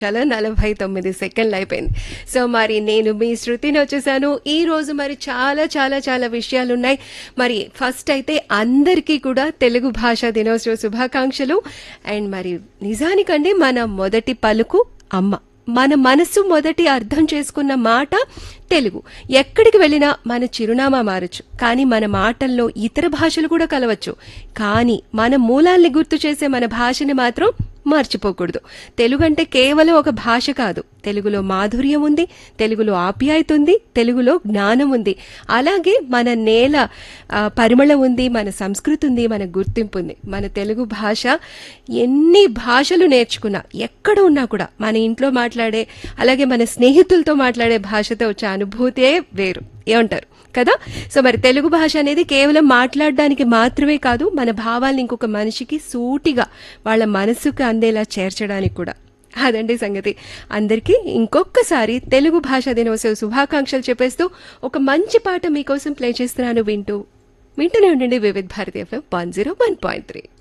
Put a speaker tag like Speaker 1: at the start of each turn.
Speaker 1: చాలా నలభై తొమ్మిది సెకండ్లు అయిపోయింది సో మరి నేను మీ శృతిని వచ్చేసాను ఈ రోజు మరి చాలా చాలా చాలా విషయాలు ఉన్నాయి మరి ఫస్ట్ అయితే అందరికీ కూడా తెలుగు భాషా దినోత్సవ శుభాకాంక్షలు అండ్ మరి నిజానికండి మన మొదటి పలుకు అమ్మ మన మనసు మొదటి అర్థం చేసుకున్న మాట తెలుగు ఎక్కడికి వెళ్ళినా మన చిరునామా మారచ్చు కానీ మన మాటల్లో ఇతర భాషలు కూడా కలవచ్చు కానీ మన మూలాల్ని గుర్తు చేసే మన భాషని మాత్రం మర్చిపోకూడదు తెలుగు అంటే కేవలం ఒక భాష కాదు తెలుగులో మాధుర్యం ఉంది తెలుగులో ఆప్యాయత ఉంది తెలుగులో జ్ఞానం ఉంది అలాగే మన నేల ఆ, పరిమళం ఉంది మన సంస్కృతి ఉంది మన గుర్తింపు ఉంది మన తెలుగు భాష ఎన్ని భాషలు నేర్చుకున్నా ఎక్కడ ఉన్నా కూడా మన ఇంట్లో మాట్లాడే అలాగే మన స్నేహితులతో మాట్లాడే భాషతో వచ్చే అనుభూతే వేరు ఏమంటారు కదా సో మరి తెలుగు భాష అనేది కేవలం మాట్లాడడానికి మాత్రమే కాదు మన భావాల్ని ఇంకొక మనిషికి సూటిగా వాళ్ళ మనసుకు అందేలా చేర్చడానికి కూడా అదండి సంగతి అందరికీ ఇంకొకసారి తెలుగు భాష దినోత్సవ శుభాకాంక్షలు చెప్పేస్తూ ఒక మంచి పాట మీకోసం ప్లే చేస్తున్నాను వింటూ వింటూనే ఉండండి Vividh Bharati FM one zero one point three